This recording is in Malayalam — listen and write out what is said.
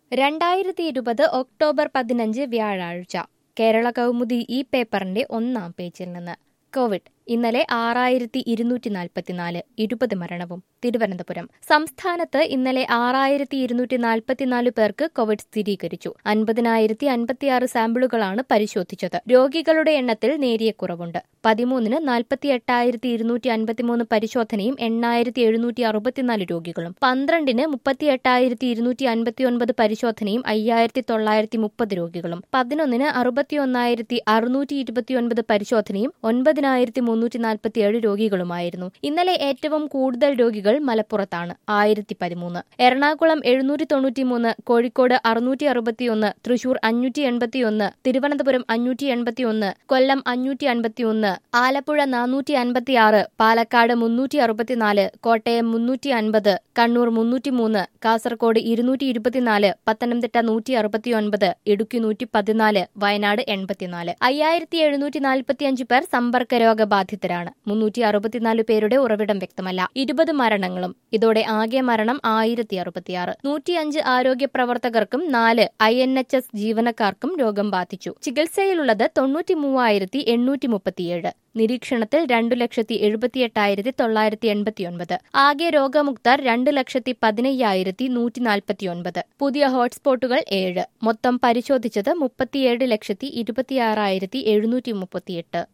രണ്ടായിരത്തി ഇരുപത് ഒക്ടോബർ പതിനഞ്ച് വ്യാഴാഴ്ച കേരള കൗമുദി ഈ പേപ്പറിന്റെ ഒന്നാം പേജിൽ നിന്ന് കോവിഡ് ഇന്നലെ ആറായിരത്തി ഇരുന്നൂറ്റി നാൽപ്പത്തിനാല് ഇരുപത് മരണവും തിരുവനന്തപുരം സംസ്ഥാനത്ത് ഇന്നലെ ആറായിരത്തി ഇരുന്നൂറ്റി നാൽപ്പത്തിനാല് പേർക്ക് കോവിഡ് സ്ഥിരീകരിച്ചു അൻപതിനായിരത്തി അൻപത്തിയാറ് സാമ്പിളുകളാണ് പരിശോധിച്ചത് രോഗികളുടെ എണ്ണത്തിൽ നേരിയ കുറവുണ്ട് പതിമൂന്നിന് നാൽപ്പത്തി എട്ടായിരത്തി ഇരുന്നൂറ്റി അൻപത്തിമൂന്ന് പരിശോധനയും എണ്ണായിരത്തി എഴുന്നൂറ്റി അറുപത്തിനാല് രോഗികളും പന്ത്രണ്ടിന് മുപ്പത്തി എട്ടായിരത്തി ഇരുന്നൂറ്റി അൻപത്തിയൊൻപത് പരിശോധനയും അയ്യായിരത്തി തൊള്ളായിരത്തി മുപ്പത് രോഗികളും പതിനൊന്നിന് അറുപത്തിയൊന്നായിരത്തി അറുന്നൂറ്റി ഇരുപത്തിയൊൻപത് പരിശോധനയും ഒൻപതിനായിരത്തി മുന്നൂറ്റി നാൽപ്പത്തിയേഴ് രോഗികളുമായിരുന്നു ഇന്നലെ ഏറ്റവും കൂടുതൽ രോഗികൾ മലപ്പുറത്താണ് ആയിരത്തി പതിമൂന്ന് എറണാകുളം എഴുന്നൂറ്റി തൊണ്ണൂറ്റിമൂന്ന് കോഴിക്കോട് അറുന്നൂറ്റി അറുപത്തിയൊന്ന് തൃശൂർ അഞ്ഞൂറ്റി എൺപത്തിയൊന്ന് തിരുവനന്തപുരം അഞ്ഞൂറ്റി എൺപത്തിയൊന്ന് കൊല്ലം അഞ്ഞൂറ്റി അൻപത്തിയൊന്ന് ആലപ്പുഴ നാനൂറ്റി അൻപത്തിയാറ് പാലക്കാട് മുന്നൂറ്റി അറുപത്തിനാല് കോട്ടയം മുന്നൂറ്റി അൻപത് കണ്ണൂർ മുന്നൂറ്റിമൂന്ന് കാസർഗോഡ് ഇരുന്നൂറ്റി ഇരുപത്തിനാല് പത്തനംതിട്ട നൂറ്റി അറുപത്തിയൊൻപത് ഇടുക്കി നൂറ്റി പതിനാല് വയനാട് എൺപത്തിനാല് അയ്യായിരത്തി എഴുന്നൂറ്റി നാൽപ്പത്തിയഞ്ച് പേർ സമ്പർക്ക രോഗബാധിതരാണ് മുന്നൂറ്റി അറുപത്തിനാല് പേരുടെ ഉറവിടം വ്യക്തമല്ല ഇരുപത് മരണങ്ങളും ഇതോടെ ആകെ മരണം ആയിരത്തി അറുപത്തിയാറ് നൂറ്റിയഞ്ച് ആരോഗ്യ പ്രവർത്തകർക്കും നാല് ഐ എൻ എച്ച് എസ് ജീവനക്കാർക്കും രോഗം ബാധിച്ചു ചികിത്സയിലുള്ളത് തൊണ്ണൂറ്റി മൂവായിരത്തി എണ്ണൂറ്റി മുപ്പത്തിയേഴ് നിരീക്ഷണത്തിൽ രണ്ടു ലക്ഷത്തി എഴുപത്തിയെട്ടായിരത്തി തൊള്ളായിരത്തി എൺപത്തിയൊൻപത് ആകെ രോഗമുക്തർ രണ്ട് ലക്ഷത്തി പതിനയ്യായിരത്തി നൂറ്റി നാൽപ്പത്തിയൊൻപത് പുതിയ ഹോട്ട്സ്പോട്ടുകൾ ഏഴ് മൊത്തം പരിശോധിച്ചത് മുപ്പത്തിയേഴ് ലക്ഷത്തി ഇരുപത്തിയാറായിരത്തി എഴുന്നൂറ്റി മുപ്പത്തിയെട്ട്